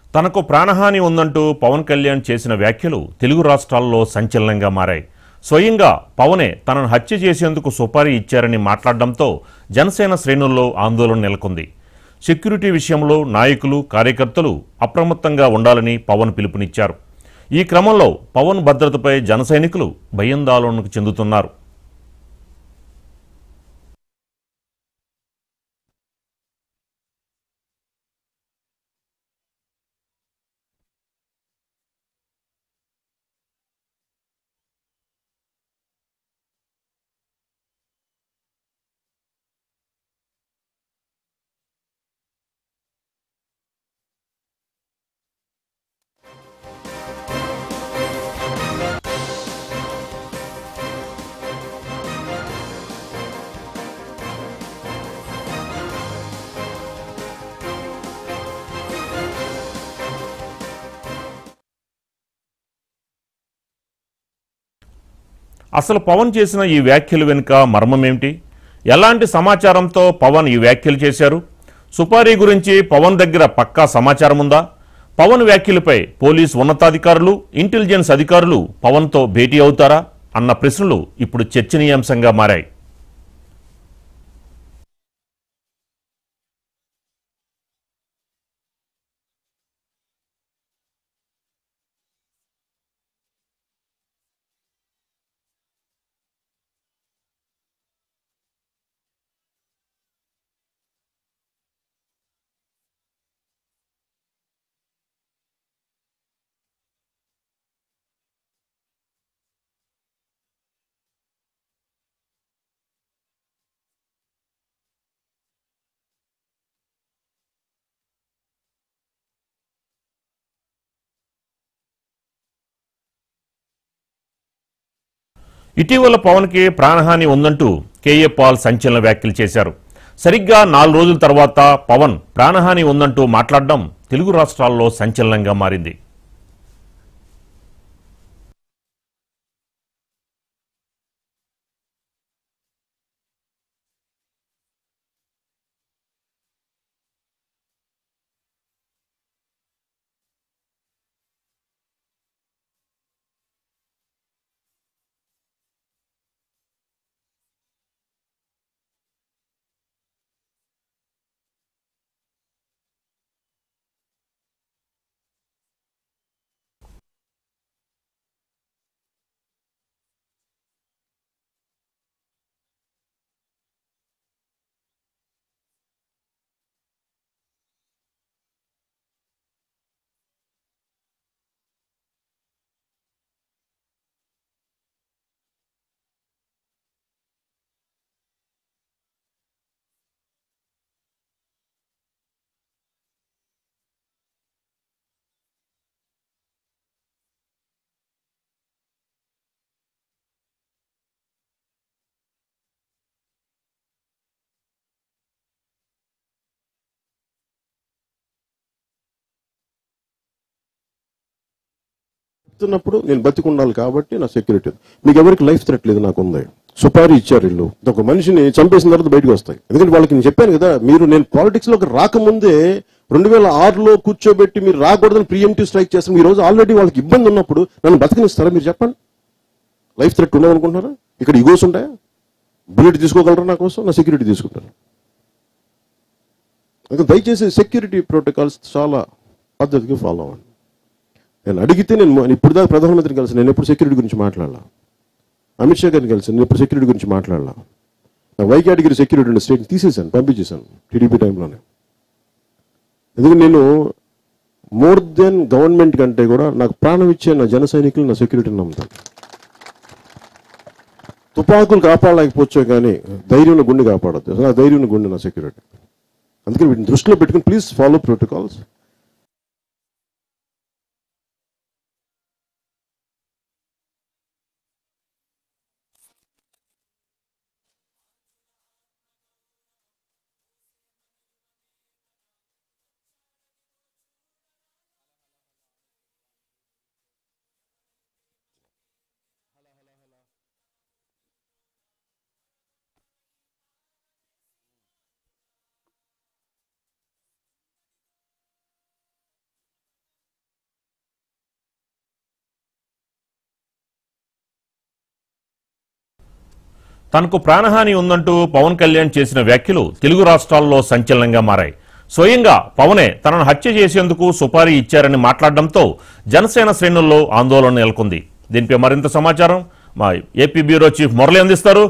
తనకు ప్రాణహాని ఉందంటూ పవన్ కళ్యాణ్ చేసిన వ్యాఖ్యలు తెలుగు రాష్ట్రాల్లో సంచలనంగా మారాయి స్వయంగా పవనే తనను హత్య చేసేందుకు సుపారీ ఇచ్చారని మాట్లాడడంతో జనసేన శ్రేణుల్లో ఆందోళన నెలకొంది సెక్యూరిటీ విషయంలో నాయకులు కార్యకర్తలు అప్రమత్తంగా ఉండాలని పవన్ పిలుపునిచ్చారు ఈ క్రమంలో పవన్ భద్రతపై జన సైనికులు భయాందోళనకు చెందుతున్నారు అసలు పవన్ చేసిన ఈ వ్యాఖ్యలు వెనుక మర్మమేమిటి ఎలాంటి సమాచారంతో పవన్ ఈ వ్యాఖ్యలు చేశారు సుపారీ గురించి పవన్ దగ్గర పక్కా సమాచారం ఉందా పవన్ వ్యాఖ్యలపై పోలీస్ ఉన్నతాధికారులు ఇంటెలిజెన్స్ అధికారులు పవన్తో భేటీ అవుతారా అన్న ప్రశ్నలు ఇప్పుడు చర్చనీయాంశంగా మారాయి ఇటీవల పవన్కి ప్రాణహాని ఉందంటూ కేఏ పాల్ సంచలన వ్యాఖ్యలు చేశారు సరిగ్గా నాలుగు రోజుల తర్వాత పవన్ ప్రాణహాని ఉందంటూ మాట్లాడడం తెలుగు రాష్ట్రాల్లో సంచలనంగా మారింది చెప్తున్నప్పుడు నేను బతికుండాలి కాబట్టి నా సెక్యూరిటీ మీకు ఎవరికి లైఫ్ థ్రెట్ లేదు నాకు ఉంది సుపారీ ఇచ్చారు ఇల్లు ఒక మనిషిని చంపేసిన తర్వాత బయటకు వస్తాయి ఎందుకంటే వాళ్ళకి నేను చెప్పాను కదా మీరు నేను పాలిటిక్స్ లోకి రాకముందే రెండు వేల ఆరులో కూర్చోబెట్టి మీరు రాకూడదని ప్రియంటివ్ స్ట్రైక్ చేస్తాం ఈ రోజు ఆల్రెడీ వాళ్ళకి ఇబ్బంది ఉన్నప్పుడు నన్ను బతకనిస్తారా మీరు చెప్పండి లైఫ్ థ్రెట్ ఉండదనుకుంటున్నారా ఇక్కడ ఇగోస్ ఉంటాయా బుల్లెట్ తీసుకోగలరా నా కోసం నా సెక్యూరిటీ తీసుకుంటారు అందుకని దయచేసి సెక్యూరిటీ ప్రోటోకాల్స్ చాలా పద్ధతిగా ఫాలో అవ్వండి నేను అడిగితే నేను నేను ఇప్పుడు దాకా ప్రధానమంత్రిని కలిసి నేను ఎప్పుడు సెక్యూరిటీ గురించి మాట్లాడాల అమిత్ షా గారిని కలిసి నేను ఎప్పుడు సెక్యూరిటీ గురించి మాట్లాడాల నా వైకాటిగిరి సెక్యూరిటీ ఉండే స్టేట్ తీసేశాను పంపించేశాను టీడీపీ టైంలోనే ఎందుకంటే నేను మోర్ దెన్ గవర్నమెంట్ కంటే కూడా నాకు ప్రాణం ఇచ్చే నా జన సైనికులు నా సెక్యూరిటీని నమ్ముతాను తుపాకులు కాపాడలేకపోవచ్చో కానీ ధైర్యం గుండె కాపాడద్దు అసలు ఆ ధైర్యం గుండె నా సెక్యూరిటీ అందుకని వీటిని దృష్టిలో పెట్టుకుని ప్లీజ్ ఫాలో ప్రోటోకాల్స్ తనకు ప్రాణహాని ఉందంటూ పవన్ కళ్యాణ్ చేసిన వ్యాఖ్యలు తెలుగు రాష్ట్రాల్లో సంచలనంగా మారాయి స్వయంగా పవనే తనను హత్య చేసేందుకు సుపారీ ఇచ్చారని మాట్లాడడంతో జనసేన శ్రేణుల్లో ఆందోళన నెలకొంది దీనిపై మరింత సమాచారం మా ఏపీ బ్యూరో చీఫ్ మురళి అందిస్తారు